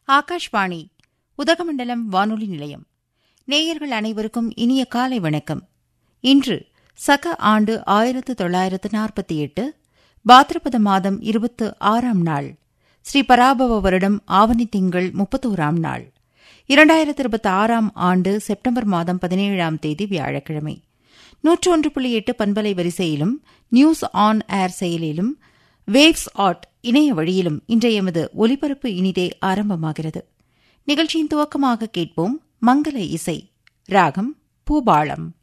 ஆகாஷ்வாணி உதகமண்டலம் வானொலி நிலையம் நேயர்கள் அனைவருக்கும் இனிய காலை வணக்கம் இன்று சக ஆண்டு ஆயிரத்து தொள்ளாயிரத்து நாற்பத்தி எட்டு பாத்ரபத மாதம் இருபத்து ஆறாம் நாள் ஸ்ரீ பராபவ வருடம் ஆவணி திங்கள் முப்பத்தோராம் நாள் இரண்டாயிரத்து இருபத்தி ஆறாம் ஆண்டு செப்டம்பர் மாதம் பதினேழாம் தேதி வியாழக்கிழமை நூற்றொன்று புள்ளி எட்டு பண்பலை வரிசையிலும் நியூஸ் ஆன் ஏர் செயலிலும் வேவ்ஸ் ஆட் இணைய வழியிலும் இன்றைய எமது ஒலிபரப்பு இனிதே ஆரம்பமாகிறது நிகழ்ச்சியின் துவக்கமாக கேட்போம் மங்கள இசை ராகம் பூபாளம்